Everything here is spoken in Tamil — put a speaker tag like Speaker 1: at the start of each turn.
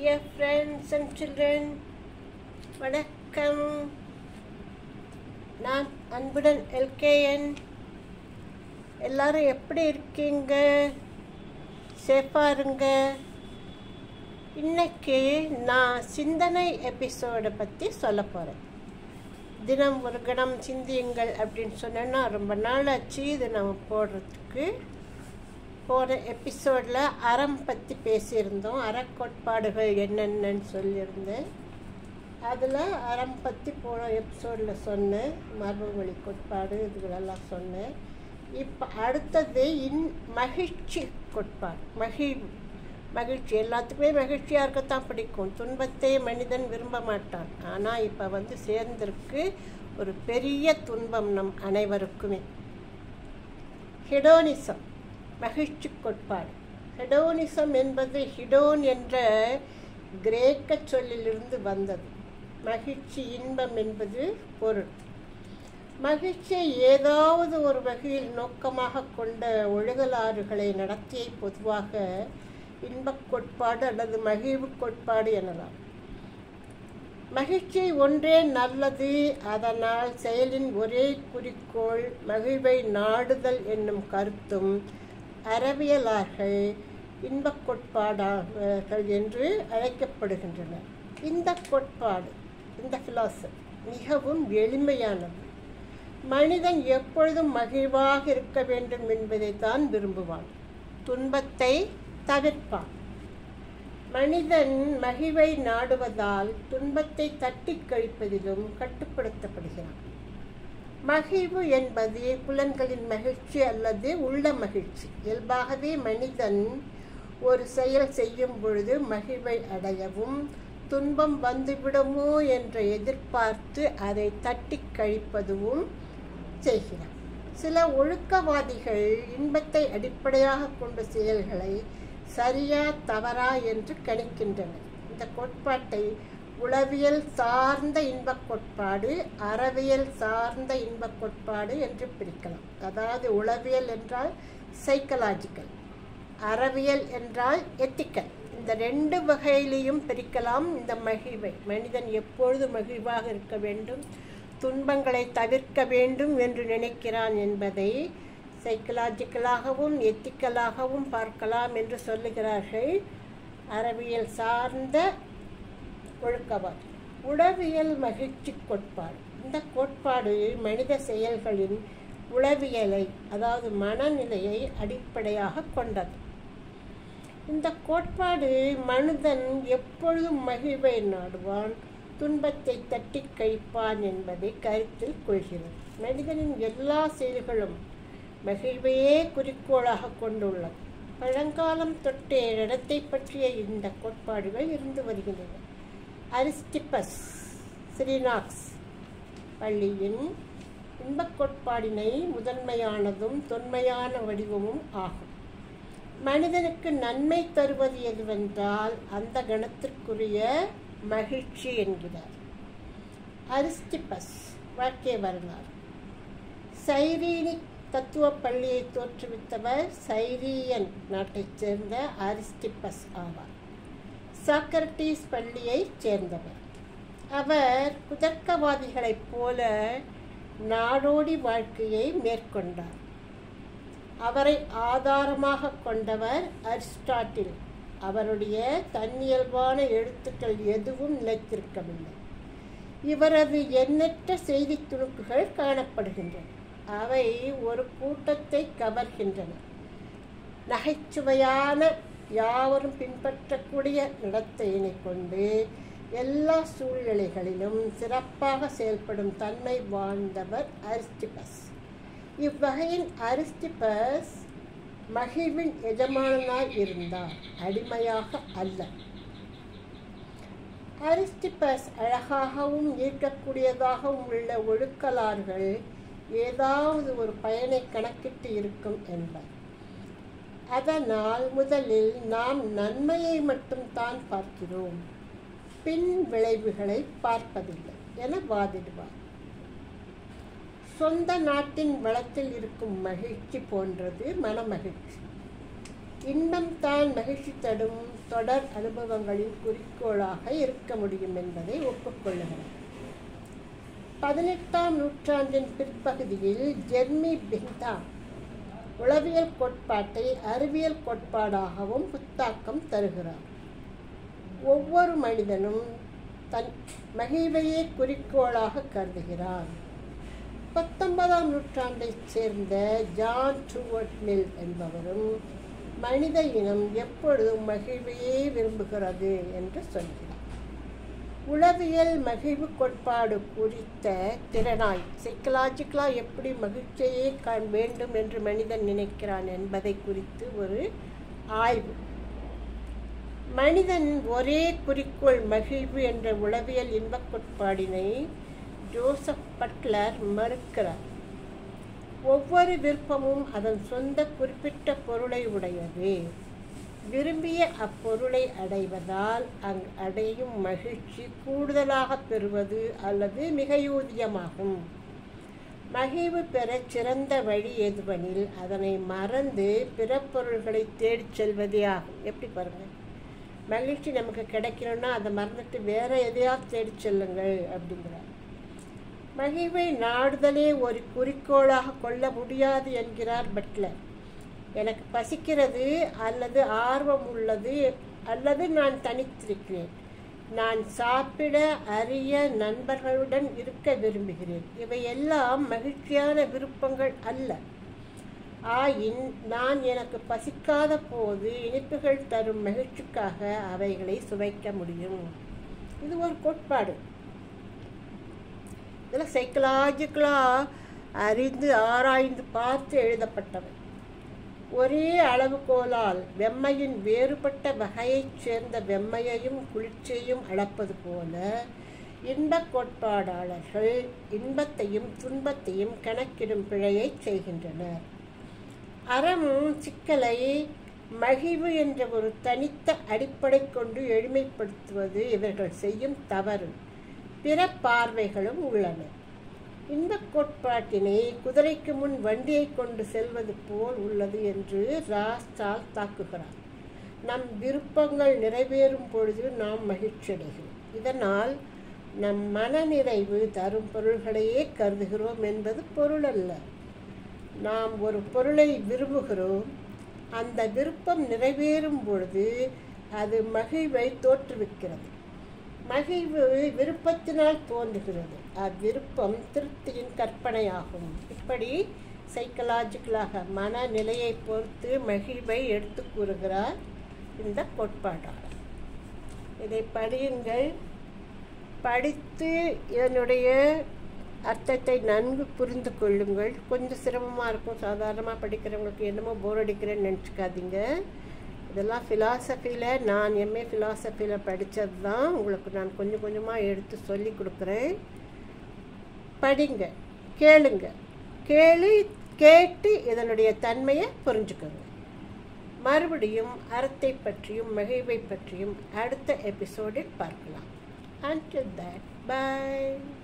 Speaker 1: dear friends and children வணக்கம் நான் அன்புடன் எல்கேஎன் எல்லாரும் எப்படி இருக்கீங்க சேஃபாக இருங்க இன்னைக்கு நான் சிந்தனை எபிசோடை பற்றி சொல்ல போகிறேன் தினம் ஒரு கணம் சிந்தியுங்கள் அப்படின்னு சொன்னேன்னா ரொம்ப நாள் ஆச்சு இது நம்ம போடுறதுக்கு போன எபிசோடில் அறம் பற்றி பேசியிருந்தோம் அறக்கோட்பாடுகள் என்னென்னு சொல்லியிருந்தேன் அதில் அறம் பற்றி போன எபிசோடில் சொன்னேன் மரபுமொழி கோட்பாடு இதுகளெல்லாம் சொன்னேன் இப்போ அடுத்தது இன் மகிழ்ச்சி கோட்பாடு மகிழ்வு மகிழ்ச்சி எல்லாத்துக்குமே மகிழ்ச்சியாக இருக்கத்தான் பிடிக்கும் துன்பத்தை மனிதன் விரும்ப மாட்டான் ஆனால் இப்போ வந்து சேர்ந்திருக்கு ஒரு பெரிய துன்பம் நம் அனைவருக்குமே ஹெடோனிசம் மகிழ்ச்சி கோட்பாடு ஹெடோனிசம் என்பது ஹிடோன் என்ற கிரேக்க சொல்லிலிருந்து வந்தது மகிழ்ச்சி இன்பம் என்பது பொருள் மகிழ்ச்சியை ஏதாவது ஒரு வகையில் நோக்கமாக கொண்ட ஒழுகலாறுகளை நடத்தியை பொதுவாக இன்பக் கோட்பாடு அல்லது மகிழ்வு கோட்பாடு எனலாம் மகிழ்ச்சி ஒன்றே நல்லது அதனால் செயலின் ஒரே குறிக்கோள் மகிழ்வை நாடுதல் என்னும் கருத்தும் அறவியலார்கள் இன்பக் கோட்பாடார்கள் என்று அழைக்கப்படுகின்றன இந்த கோட்பாடு இந்த ஃபிலாசபி மிகவும் எளிமையானது மனிதன் எப்பொழுதும் மகிழ்வாக இருக்க வேண்டும் என்பதை தான் விரும்புவான் துன்பத்தை தவிர்ப்பான் மனிதன் மகிழ்வை நாடுவதால் துன்பத்தை தட்டி கழிப்பதிலும் கட்டுப்படுத்தப்படுகிறான் மகிழ்வு என்பது புலன்களின் மகிழ்ச்சி அல்லது உள்ள மகிழ்ச்சி இயல்பாகவே மனிதன் ஒரு செயல் செய்யும் பொழுது மகிழ்வை அடையவும் துன்பம் வந்துவிடுமோ என்று எதிர்பார்த்து அதை தட்டி கழிப்பதும் செய்கிறான் சில ஒழுக்கவாதிகள் இன்பத்தை அடிப்படையாக கொண்ட செயல்களை சரியா தவறா என்று கணிக்கின்றனர் இந்த கோட்பாட்டை உளவியல் சார்ந்த இன்பக் கோட்பாடு அறவியல் சார்ந்த இன்பக் கோட்பாடு என்று பிரிக்கலாம் அதாவது உளவியல் என்றால் சைக்கலாஜிக்கல் அறவியல் என்றால் எத்திக்கல் இந்த ரெண்டு வகையிலையும் பிரிக்கலாம் இந்த மகிழ்வை மனிதன் எப்பொழுது மகிழ்வாக இருக்க வேண்டும் துன்பங்களை தவிர்க்க வேண்டும் என்று நினைக்கிறான் என்பதை சைக்கலாஜிக்கலாகவும் எத்திக்கலாகவும் பார்க்கலாம் என்று சொல்லுகிறார்கள் அறவியல் சார்ந்த ஒழுக்கவாதி உளவியல் மகிழ்ச்சி கோட்பாடு இந்த கோட்பாடு மனித செயல்களின் உளவியலை அதாவது மனநிலையை அடிப்படையாக கொண்டது இந்த கோட்பாடு மனிதன் எப்பொழுதும் மகிழ்வை நாடுவான் துன்பத்தை தட்டி கழிப்பான் என்பதை கருத்தில் கொள்கிறது மனிதனின் எல்லா செயல்களும் மகிழ்வையே குறிக்கோளாக கொண்டுள்ளது பழங்காலம் தொட்டே இடத்தை பற்றிய இந்த கோட்பாடுகள் இருந்து வருகின்றன அரிஸ்டிபஸ் ஸ்ரீநாக்ஸ் பள்ளியின் இன்பக் கோட்பாடினை முதன்மையானதும் தொன்மையான வடிவமும் ஆகும் மனிதனுக்கு நன்மை தருவது எதுவென்றால் அந்த கணத்திற்குரிய மகிழ்ச்சி என்கிறார் அரிஸ்டிபஸ் வாழ்க்கை வரலாறு சைரீனிக் தத்துவ பள்ளியை தோற்றுவித்தவர் சைரியன் நாட்டைச் சேர்ந்த அரிஸ்டிபஸ் ஆவார் சாக்ரட்டிஸ் பள்ளியைச் சேர்ந்தவர் அவர் குதர்க்கவாதிகளைப் போல நாடோடி வாழ்க்கையை மேற்கொண்டார் அவரை ஆதாரமாக கொண்டவர் அரிஸ்டாட்டில் அவருடைய தன்னியல்பான எழுத்துக்கள் எதுவும் நிலைத்திருக்கவில்லை இவரது எண்ணற்ற செய்தி துணுக்குகள் காணப்படுகின்றன அவை ஒரு கூட்டத்தை கவர்கின்றன நகைச்சுவையான யாவரும் பின்பற்றக்கூடிய நடத்தையினை கொண்டு எல்லா சூழ்நிலைகளிலும் சிறப்பாக செயல்படும் தன்மை வாழ்ந்தவர் அரிஸ்டிபஸ் இவ்வகையின் அரிஸ்டிபஸ் மகிழ்வின் எஜமானனாய் இருந்தார் அடிமையாக அல்ல அரிஸ்டிபஸ் அழகாகவும் ஈர்க்கக்கூடியதாகவும் உள்ள ஒழுக்கலார்கள் ஏதாவது ஒரு பயனை கணக்கிட்டு இருக்கும் என்பர் அதனால் முதலில் நாம் நன்மையை மட்டும் தான் பார்க்கிறோம் பின் விளைவுகளை பார்ப்பதில்லை என வாதிடுவார் சொந்த நாட்டின் வளத்தில் இருக்கும் மகிழ்ச்சி போன்றது மனமகிழ்ச்சி இன்பம் தான் மகிழ்ச்சி தரும் தொடர் அனுபவங்களின் குறிக்கோளாக இருக்க முடியும் என்பதை ஒப்புக்கொள்ளுகிறேன் பதினெட்டாம் நூற்றாண்டின் பிற்பகுதியில் ஜெர்மி பிந்தா உளவியல் கோட்பாட்டை அறிவியல் கோட்பாடாகவும் புத்தாக்கம் தருகிறார் ஒவ்வொரு மனிதனும் தன் மகிழ்வையே குறிக்கோளாக கருதுகிறான் பத்தொன்பதாம் நூற்றாண்டைச் சேர்ந்த ஜான் ட்ரூவர்ட் மில் என்பவரும் மனித இனம் எப்பொழுதும் மகிழ்வையே விரும்புகிறது என்று சொல்கிறார் உளவியல் மகிழ்வு கோட்பாடு குறித்த திறனாய் சைக்கலாஜிக்கலாக எப்படி மகிழ்ச்சியை காண வேண்டும் என்று மனிதன் நினைக்கிறான் என்பதை குறித்து ஒரு ஆய்வு மனிதன் ஒரே குறிக்கோள் மகிழ்வு என்ற உளவியல் இன்பக் கோட்பாடினை ஜோசப் பட்லர் மறுக்கிறார் ஒவ்வொரு விருப்பமும் அதன் சொந்த குறிப்பிட்ட பொருளை உடையது விரும்பிய அப்பொருளை அடைவதால் அங் அடையும் மகிழ்ச்சி கூடுதலாக பெறுவது அல்லது மிகையூதியமாகும் மகிழ்வு பெற சிறந்த வழி எதுவெனில் அதனை மறந்து பிற பொருள்களை தேடிச் செல்வதே ஆகும் எப்படி பாருங்கள் மகிழ்ச்சி நமக்கு கிடைக்கணும்னா அதை மறந்துட்டு வேற எதையாவது தேடிச் செல்லுங்கள் அப்படிங்கிறார் மகிழ்வை நாடுதலே ஒரு குறிக்கோளாக கொள்ள முடியாது என்கிறார் பட்லர் எனக்கு பசிக்கிறது அல்லது ஆர்வம் உள்ளது அல்லது நான் தனித்திருக்கிறேன் நான் சாப்பிட அரிய நண்பர்களுடன் இருக்க விரும்புகிறேன் இவையெல்லாம் மகிழ்ச்சியான விருப்பங்கள் அல்ல ஆயின் நான் எனக்கு பசிக்காத போது இனிப்புகள் தரும் மகிழ்ச்சிக்காக அவைகளை சுவைக்க முடியும் இது ஒரு கோட்பாடு இதில் சைக்கலாஜிக்கலாக அறிந்து ஆராய்ந்து பார்த்து எழுதப்பட்டவை ஒரே அளவுகோலால் வெம்மையின் வேறுபட்ட வகையைச் சேர்ந்த வெம்மையையும் குளிர்ச்சியையும் அளப்பது போல இன்பக் கோட்பாடாளர்கள் இன்பத்தையும் துன்பத்தையும் கணக்கிடும் பிழையை செய்கின்றனர் அறம் சிக்கலை மகிழ்வு என்ற ஒரு தனித்த அடிப்படை கொண்டு எளிமைப்படுத்துவது இவர்கள் செய்யும் தவறு பிற பார்வைகளும் உள்ளன இந்த கோட்பாட்டினை குதிரைக்கு முன் வண்டியை கொண்டு செல்வது போல் உள்ளது என்று ராஸ்டால் தாக்குகிறார் நம் விருப்பங்கள் நிறைவேறும் பொழுது நாம் மகிழ்ச்சி அடைகிறோம் இதனால் நம் மனநிறைவு தரும் பொருள்களையே கருதுகிறோம் என்பது பொருள் அல்ல நாம் ஒரு பொருளை விரும்புகிறோம் அந்த விருப்பம் நிறைவேறும் பொழுது அது மகிழ்வை தோற்றுவிக்கிறது மகிழ்வு விருப்பத்தினால் தோன்றுகிறது அவ்விருப்பம் திருப்தியின் கற்பனையாகும் இப்படி சைக்கலாஜிக்கலாக மனநிலையை பொறுத்து மகிழ்வை எடுத்து கூறுகிறார் இந்த கோட்பாட்டாளர் இதை படியுங்கள் படித்து இதனுடைய அர்த்தத்தை நன்கு புரிந்து கொள்ளுங்கள் கொஞ்சம் சிரமமாக இருக்கும் சாதாரணமாக படிக்கிறவங்களுக்கு என்னமோ போர் அடிக்கிறேன்னு நினச்சிக்காதீங்க இதெல்லாம் ஃபிலாசபியில் நான் எம்ஏ ஃபிலாசபியில் படித்தது தான் உங்களுக்கு நான் கொஞ்சம் கொஞ்சமாக எடுத்து சொல்லி கொடுக்குறேன் படிங்க கேளுங்க கேளு கேட்டு இதனுடைய தன்மையை புரிஞ்சுக்கோங்க மறுபடியும் அறத்தை பற்றியும் மகிழ்வை பற்றியும் அடுத்த எபிசோடில் பார்க்கலாம் until that bye